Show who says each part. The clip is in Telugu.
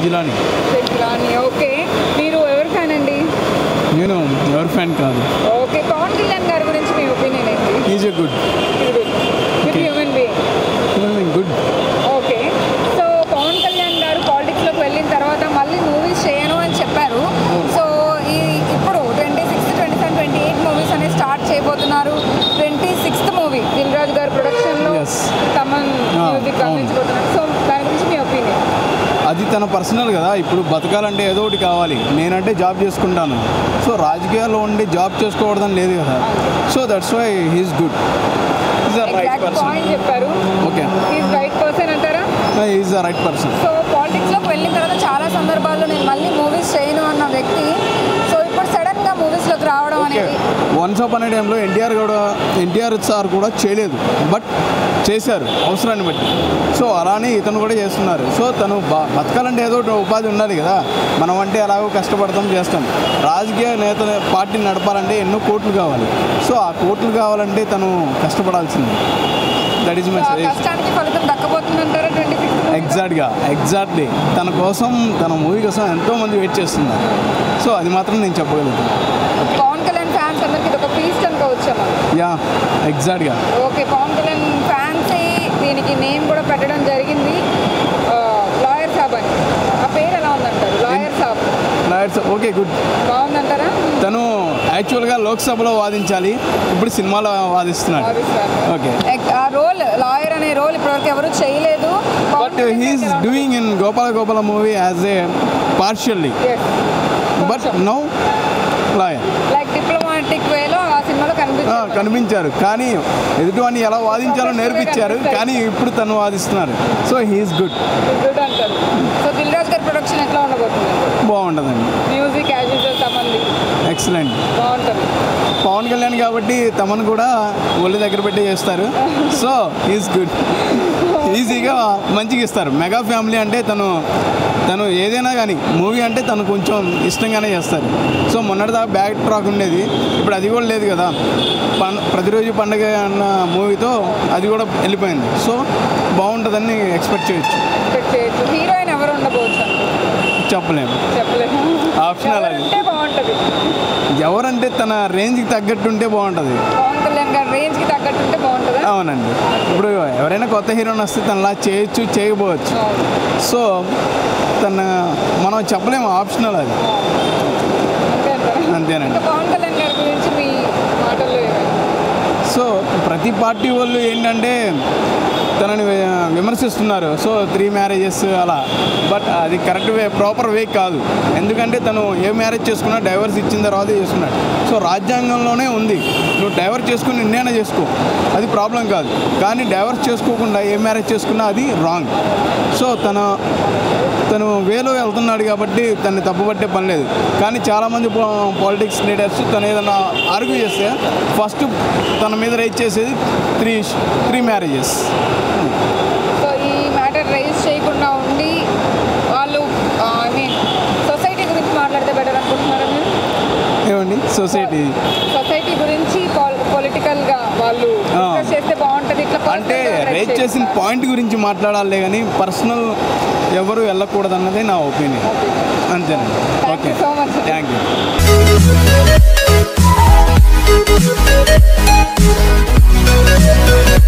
Speaker 1: జిలాని
Speaker 2: రాని ఓకే మీరు ఎవరు ఫ్యాన్ అండి
Speaker 1: నేను ఎవరి ఫ్యాన్ కాదు
Speaker 2: ఓకే పవన్ కళ్యాణ్ గారి గురించి మీ ఒపీనియన్ ఏంటి
Speaker 1: is a good
Speaker 2: with human being
Speaker 1: good
Speaker 2: okay so Pawan Kalyan గారు పాలిటిక్స్లోకి వెళ్ళిన తర్వాత మళ్ళీ మూవీస్ చేయను అని చెప్పారు సో ఈ ఇప్పుడు twenty sixth twenty seven twenty eight movies అనేవి స్టార్ట్ చేయబోతున్నారు twenty sixth movie Dil Raju గారి ప్రొడక్షన్లో
Speaker 1: Yes.
Speaker 2: తమన్
Speaker 1: Ah,
Speaker 2: మ్యూజిక్
Speaker 1: అవును.
Speaker 2: అందించబోతున్నారు సో దాని గురించి మీ ఒపీనియన్
Speaker 1: అది తన పర్సనల్ కదా ఇప్పుడు బతకాలంటే ఏదో ఒకటి కావాలి నేనంటే జాబ్ చేసుకుంటాను సో రాజకీయాల్లో ఉండి జాబ్ చేసుకోకూడదని లేదు కదా so that's why he's good is the right
Speaker 2: exact
Speaker 1: person
Speaker 2: point చెప్పారు
Speaker 1: ఓకే
Speaker 2: ఈజ్ రైట్ పర్సన్ అంటారా
Speaker 1: is the right person
Speaker 2: so పాలిటిక్స్లోకి వెళ్ళిన తర్వాత చాలా సందర్భాల్లో నేను మళ్ళీ మూవీస్ చేయను అన్న వ్యక్తి సో ఇప్పుడు సడన్గా మూవీస్లోకి రావడం
Speaker 1: ఓకే
Speaker 2: అనేది
Speaker 1: వన్స్ అప్ అనే టైంలో ఎన్టీఆర్ కూడా ఎన్టీఆర్ సార్ కూడా చేయలేదు బట్ చేశారు అవసరాన్ని బట్టి సో అలానే ఇతను కూడా చేస్తున్నారు సో తను బ- బతకాలంటే ఏదో ఒకటి ఉపాధి ఉండాలి కదా మనం అంటే ఎలాగో కష్టపడతాం చేస్తాం రాజకీయ నేత పార్టీని నడపాలంటే ఎన్నో కోట్లు కావాలి సో ఆ కోట్లు కావాలంటే తను కష్టపడాల్సింది that is my
Speaker 2: uh
Speaker 1: suggestion
Speaker 2: కష్టానికి ఫలితం దక్కబోతుందంటారా ట్వంటీ సిక్స్త్
Speaker 1: ఎగ్జాక్ట్గా ఎగ్జాక్ట్లీ తన కోసం తన మూవీ కోసం ఎంతోమంది వెయిట్ చేస్తున్నారు సో అది మాత్రం నేను చెప్పగలుగుతాను
Speaker 2: పవన్ కళ్యాణ్ ఫ్యాన్స్ అందరికి ఇది ఒక పీస్ అనుకోవచ్చామా
Speaker 1: యా ఎగ్జాక్ట్గా
Speaker 2: ఓకే పవన్ కళ్యాణ్ ఫ్యాన్స్ దీనికి నేమ్ కూడా పెట్టడం జరిగింది లాయర్ సాబ్ అని ఆ పేరు ఎలా ఉందంటారు lawyer saab
Speaker 1: lawyers okay good
Speaker 2: బాగుందంటారా
Speaker 1: తను యాక్చువల్గా లోక్సభలో వాదించాలి ఇప్పుడు సినిమాలో వాదిస్తున్నాడు
Speaker 2: భావిస్తారు
Speaker 1: ఓకే
Speaker 2: ఎక్- ఆ రోల్ లాయర్ అనే రోల్ ఇప్పటివరకు ఎవరు చేయలేదు
Speaker 1: but he's doing in Gopala Gopala movie as a partially but now lawyer
Speaker 2: like diplomatic వేలో ఆ సినిమాలో కనిపిస్తుంది
Speaker 1: కనిపించారు కానీ ఎదుటివాడిని ఎలా వాదించాలో నేర్పించారు కానీ ఇప్పుడు తను వాదిస్తున్నారు సో హీఈస్ గుడ్
Speaker 2: గుడ్ అంటారు సో దిల్ రాజు గారి ప్రొడక్షన్ ఎట్లా ఉండబోతుంది
Speaker 1: బాగుంటుందండి
Speaker 2: మ్యూజిక్ యాజ్ యూజువల్ తమంది
Speaker 1: ఎక్సలెంట్
Speaker 2: బాగుంటుంది
Speaker 1: పవన్ కళ్యాణ్ కాబట్టి తమను కూడా ఒళ్ళు దగ్గర పెట్టి చేస్తారు సో ఈజ్ గుడ్ ఈజీగా మంచిగా ఇస్తారు మెగా ఫ్యామిలీ అంటే తను తను ఏదైనా కానీ మూవీ అంటే తను కొంచెం ఇష్టంగానే చేస్తారు సో మొన్నటిదాకా బ్యాక్ ట్రాక్ ఉండేది ఇప్పుడు అది కూడా లేదు కదా పం ప్రతిరోజు పండుగ అన్న మూవీతో అది కూడా వెళ్ళిపోయింది సో బాగుంటుందని ఎక్స్పెక్ట్ చేయొచ్చు
Speaker 2: ఎక్స్పెక్ట్ చేయొచ్చు హీరోయిన్ ఎవరు ఉండబోచ్చు
Speaker 1: చెప్పలేము
Speaker 2: చెప్పలేము
Speaker 1: Optional అది.
Speaker 2: ఉంటే బాగుంటుంది
Speaker 1: ఎవరంటే తన రేంజ్కి తగ్గట్టు ఉంటే బాగుంటుంది
Speaker 2: పవన్ కళ్యాణ్ గారి రేంజ్ కి తగ్గట్టు ఉంటే బాగుంటుందా
Speaker 1: అవునండి ఇప్పుడు ఎవరైనా కొత్త హీరోని వస్తే తనలా చేయొచ్చు చేయకపోవచ్చు
Speaker 2: అవును.
Speaker 1: సో తన మనం చెప్పలేము ఆప్షనల్ అది
Speaker 2: అంతే అంటారా?
Speaker 1: అంతేనండి
Speaker 2: ఇంకా పవన్ కళ్యాణ్ గారి గురించి మీ మాటల్లో ఏమైనా?
Speaker 1: సో ప్రతి పార్టీ వాళ్ళు ఏంటంటే తనని వి- విమర్శిస్తున్నారు సో త్రీ మ్యారేజెస్ అలా బట్ అది కరెక్ట్ వే ప్రాపర్ వే కాదు ఎందుకంటే తను ఏ మ్యారేజ్ చేసుకున్నా డైవర్స్ ఇచ్చిన తర్వాత చేసుకున్నాడు సో రాజ్యాంగంలోనే ఉంది నువ్వు డైవర్స్ చేసుకుని నిన్నైనా చేసుకో అది ప్రాబ్లం కాదు కానీ డైవర్స్ చేసుకోకుండా ఏ మ్యారేజ్ చేసుకున్నా అది రాంగ్ సో తన తను వేలో వెళ్తున్నాడు కాబట్టి తన్ని తప్పుపట్టే పని లేదు కానీ చాలామంది పాలిటిక్స్ లీడర్స్ తను ఏదైనా ఆర్గ్యూ చేస్తే ఫస్ట్ తన మీద రైట్ చేసేది త్రీ త్రీ మ్యారేజెస్
Speaker 2: సో ఈ మ్యాటర్ రైజ్ చేయకుండా ఉండి వాళ్ళు ఐ మీన్ సొసైటీ గురించి మాట్లాడితే బెటర్ అనుకుంటున్నారా మీరు
Speaker 1: ఏమండి సొసైటీ
Speaker 2: సొసైటీ గురించి పొలిటికల్ గా వాళ్ళు
Speaker 1: ఆ.
Speaker 2: discuss చేస్తే బాగుంటది ఇట్లా
Speaker 1: అంటే
Speaker 2: personal గా raise
Speaker 1: రేట్ చేసిన
Speaker 2: చేయకుండా.
Speaker 1: పాయింట్ గురించి మాట్లాడాలి కానీ పర్సనల్ ఎవరు వెళ్ళకూడదు అన్నదే నా ఒపీనియన్ అంతేనండి
Speaker 2: Thank
Speaker 1: okay
Speaker 2: you so much.
Speaker 1: Thank you